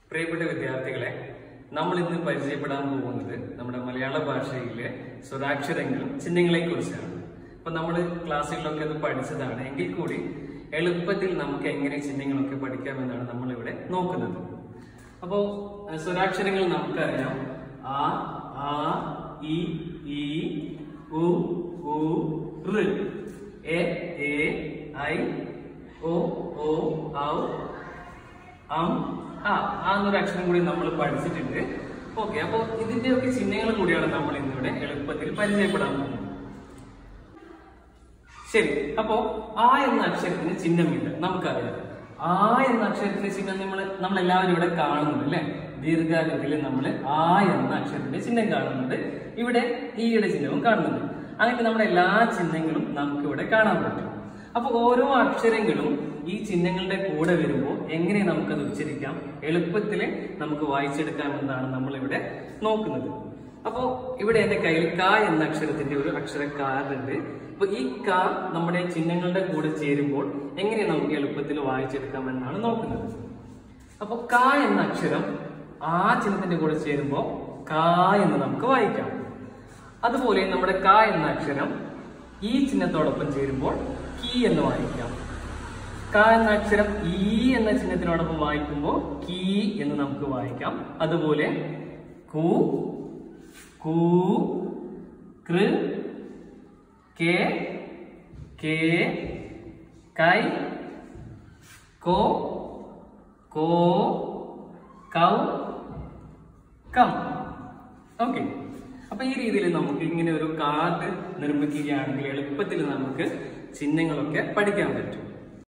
പ്രിയപ്പെട്ട വിദ്യാർത്ഥികളെ നമ്മൾ ഇന്ന് പരിചയപ്പെടാൻ പോകുന്നത് നമ്മുടെ മലയാള ഭാഷയിലെ സ്വരാക്ഷരങ്ങളും ചിഹ്നങ്ങളെ കുറിച്ചാണ് അപ്പൊ നമ്മൾ ക്ലാസ്സുകളിലൊക്കെ അത് പഠിച്ചതാണ് എങ്കിൽ കൂടി എളുപ്പത്തിൽ നമുക്ക് എങ്ങനെ ചിഹ്നങ്ങളൊക്കെ പഠിക്കാമെന്നാണ് നമ്മൾ ഇവിടെ നോക്കുന്നത് അപ്പോ അഹ് സ്വരാക്ഷരങ്ങൾ നമുക്കറിയാം ആ ആ ഇ ഈ ഉ ഉ ഋ എ എ ഐ ഒ ഓ ഔ അം ആ ആ എന്നൊരു അക്ഷരം കൂടി നമ്മൾ പഠിച്ചിട്ടുണ്ട് ഓക്കെ അപ്പൊ ഇതിന്റെയൊക്കെ ചിഹ്നങ്ങൾ കൂടിയാണ് നമ്മൾ ഇന്നിവിടെ എളുപ്പത്തിൽ പരിചയപ്പെടാൻ പോകുന്നത് ശരി അപ്പോ ആ എന്ന അക്ഷരത്തിന് ചിഹ്നമില്ല നമുക്കറിയാം ആ എന്ന അക്ഷരത്തിന്റെ ചിഹ്നം നമ്മൾ നമ്മൾ എല്ലാവരും ഇവിടെ കാണുന്നുണ്ട് അല്ലെ ദീർഘാകൃതിയിൽ നമ്മൾ ആ എന്ന അക്ഷരത്തിന്റെ ചിഹ്നം കാണുന്നുണ്ട് ഇവിടെ ഈയുടെ ചിഹ്നവും കാണുന്നുണ്ട് അങ്ങനെ നമ്മുടെ എല്ലാ ചിഹ്നങ്ങളും നമുക്ക് ഇവിടെ കാണാൻ പറ്റും അപ്പൊ ഓരോ അക്ഷരങ്ങളും ഈ ചിഹ്നങ്ങളുടെ കൂടെ വരുമ്പോൾ എങ്ങനെ നമുക്കത് ഉച്ചരിക്കാം എളുപ്പത്തിൽ നമുക്ക് വായിച്ചെടുക്കാം എന്നാണ് നമ്മൾ ഇവിടെ നോക്കുന്നത് അപ്പോ ഇവിടെ എന്റെ കയ്യിൽ ക എന്ന അക്ഷരത്തിന്റെ ഒരു അക്ഷര കാർഡ് ഉണ്ട് അപ്പൊ ഈ ക നമ്മുടെ ചിഹ്നങ്ങളുടെ കൂടെ ചേരുമ്പോൾ എങ്ങനെ നമുക്ക് എളുപ്പത്തിൽ വായിച്ചെടുക്കാം എന്നാണ് നോക്കുന്നത് അപ്പൊ ക എന്ന അക്ഷരം ആ ചിഹ്നത്തിന്റെ കൂടെ ചേരുമ്പോൾ ക എന്ന് നമുക്ക് വായിക്കാം അതുപോലെ നമ്മുടെ ക എന്ന അക്ഷരം ഈ ചിഹ്നത്തോടൊപ്പം ചേരുമ്പോൾ കി എന്ന് വായിക്കാം ക എന്ന അക്ഷരം ഈ എന്ന ചിഹ്നത്തിനോടൊപ്പം വായിക്കുമ്പോൾ കീ എന്ന് നമുക്ക് വായിക്കാം അതുപോലെ കു കൂ കൃ കെ കേ കൈ കോ കോ കൗ കം ഓക്കെ അപ്പൊ ഈ രീതിയിൽ നമുക്ക് ഇങ്ങനെ ഒരു കാർഡ് നിർമ്മിക്കുകയാണെങ്കിൽ എളുപ്പത്തിൽ നമുക്ക് ചിഹ്നങ്ങളൊക്കെ പഠിക്കാൻ പറ്റും